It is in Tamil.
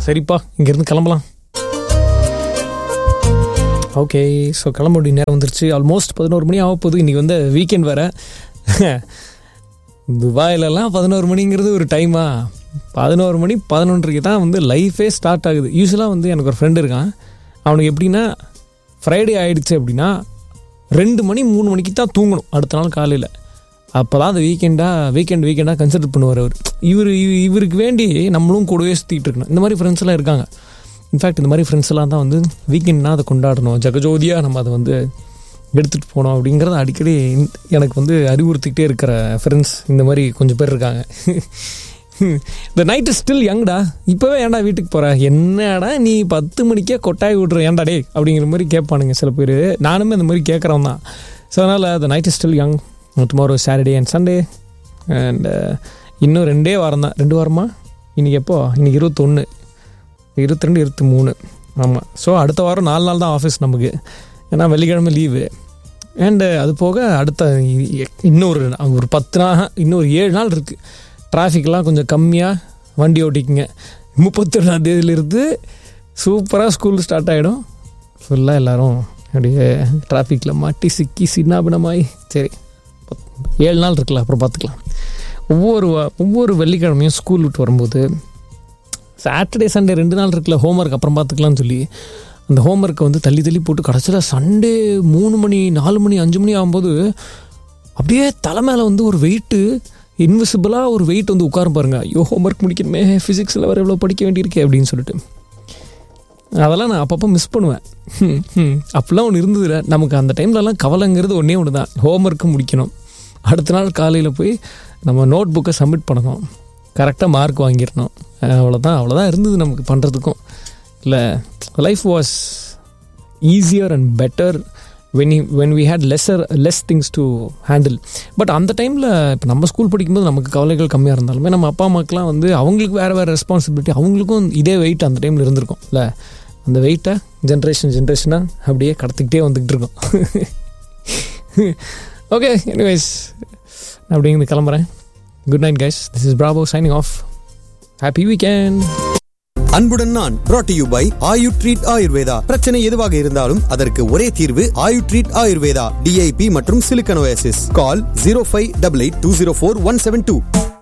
சரிப்பா இங்கேருந்து கிளம்பலாம் ஓகே ஸோ கிளம்ப வேண்டிய நேரம் வந்துருச்சு ஆல்மோஸ்ட் பதினோரு மணி ஆக போகுது இன்றைக்கி வந்து வீக்கெண்ட் வேறு துபாயிலலாம் பதினோரு மணிங்கிறது ஒரு டைமா பதினோரு மணி பதினொன்றரைக்கு தான் வந்து லைஃபே ஸ்டார்ட் ஆகுது யூஸ்வலாக வந்து எனக்கு ஒரு ஃப்ரெண்டு இருக்கான் அவனுக்கு எப்படின்னா ஃப்ரைடே ஆயிடுச்சு அப்படின்னா ரெண்டு மணி மூணு மணிக்கு தான் தூங்கணும் அடுத்த நாள் காலையில் அப்போ தான் அந்த வீக்கெண்டாக வீக்கெண்ட் வீக்கெண்டாக கன்சிடர் பண்ணுவார் அவர் இவர் இவருக்கு வேண்டி நம்மளும் கூடவே சுற்றிட்டு இருக்கணும் இந்த மாதிரி ஃப்ரெண்ட்ஸ் எல்லாம் இருக்காங்க இன்ஃபேக்ட் இந்த மாதிரி ஃப்ரெண்ட்ஸ் எல்லாம் தான் வந்து வீக்கெண்ட்னா அதை கொண்டாடணும் ஜெகஜோதியாக நம்ம அதை வந்து எடுத்துகிட்டு போனோம் அப்படிங்கிறத அடிக்கடி இந்த- எனக்கு வந்து அறிவுறுத்திக்கிட்டே இருக்கிற ஃப்ரெண்ட்ஸ் இந்த மாதிரி கொஞ்சம் பேர் இருக்காங்க இந்த நைட்டு ஸ்டில் யங்டா இப்போவே ஏன்டா வீட்டுக்கு போகிற என்னடா நீ பத்து மணிக்கே கொட்டாய் விட்ற ஏன்டா டே அப்படிங்கிற மாதிரி கேட்பானுங்க சில பேர் நானுமே இந்த மாதிரி கேட்குறவன் தான் ஸோ அதனால் the night still young tomorrow Saturday and Sunday and இன்னும் ரெண்டே வாரம் தான் ரெண்டு வாரமா இன்றைக்கி எப்போ இன்றைக்கி இருபத்தொன்று இருபத்தி ரெண்டு இருபத்தி மூணு ஆமாம் ஸோ அடுத்த வாரம் நாலு நாள் தான் ஆஃபீஸ் நமக்கு ஏன்னா வெள்ளிக்கிழமை லீவு அண்டு அது போக அடுத்த இ- இன்னொரு ஒரு பத்து நாள் இன்னொரு ஏழு நாள் இருக்குது டிராஃபிக்லாம் கொஞ்சம் கம்மியாக வண்டி ஓட்டிக்குங்க முப்பத்தொன்னாம் தேதியிலிருந்து சூப்பராக ஸ்கூல் ஸ்டார்ட் ஆகிடும் ஃபுல்லாக எல்லோரும் அப்படியே டிராஃபிக்கில் மாட்டி சிக்கி சின்னாபினமாயி சரி பத்- ஏழு நாள் இருக்குல்ல அப்புறம் பார்த்துக்கலாம் ஒவ்வொரு வா- ஒவ்வொரு வெள்ளிக்கிழமையும் ஸ்கூல் விட்டு வரும்போது சாட்டர்டே சண்டே ரெண்டு நாள் இருக்குல்ல ஹோம்ஒர்க் அப்புறம் பார்த்துக்கலாம்னு சொல்லி அந்த ஹோம்ஒர்க்கை வந்து தள்ளி தள்ளி போட்டு கடைசியில் சண்டே மூணு மணி நாலு மணி அஞ்சு மணி ஆகும்போது அப்படியே தலை மேலே வந்து ஒரு வெயிட்டு இன்விசிபிளாக ஒரு வெயிட் வந்து உட்காரும் பாருங்க ஐயோ ஹோம்ஒர்க் முடிக்கணுமே ஃபிசிக்ஸில் வேறு எவ்வளோ படிக்க வேண்டியிருக்கே அப்படின்னு சொல்லிட்டு அதெல்லாம் நான் அப்பப்போ மிஸ் பண்ணுவேன் ஹம், ஹம். அப்போல்லாம் ஒன்று இருந்ததுல நமக்கு அந்த டைம்லலாம் கவலைங்கிறது ஒன்றே ஒன்று தான் ஹோம்ஒர்க்கு முடிக்கணும் அடுத்த நாள் காலையில் போய் நம்ம நோட் புக்கை சப்மிட் பண்ணணும் கரெக்டாக மார்க் வாங்கிடணும் அவ்வளோதான் அவ்வளோதான் இருந்தது நமக்கு பண்ணுறதுக்கும் இல்லை life was easier and better when when we had lesser less things to handle but அந்த டைமில் இப்போ நம்ம ஸ்கூல் படிக்கும்போது நமக்கு கவலைகள் கம்மியாக இருந்தாலுமே நம்ம அப்பா அம்மாக்கெலாம் வந்து அவங்களுக்கு வேறு வேறு ரெஸ்பான்சிபிலிட்டி அவங்களுக்கும் இதே வெயிட் அந்த டைமில் இருந்திருக்கும் இல்லை அந்த வெயிட்டை ஜென்ரேஷன் ஜென்ரேஷனாக அப்படியே கடத்திக்கிட்டே வந்துக்கிட்டு இருக்கோம் ஓகே எனிவைஸ் நான் அப்படிங்கிறது கிளம்புறேன் good night guys this is Prabho signing off happy weekend அன்புடன் நான் brought to you by Ayu treat Ayurveda பிரச்சனை எதுவாக இருந்தாலும் அதற்கு ஒரே தீர்வு ஆயு ட்ரீட் ஆயுர்வேதா டிஐபி மற்றும் சிலிக்கனோசிஸ் call zero five double eight two zero four one seven two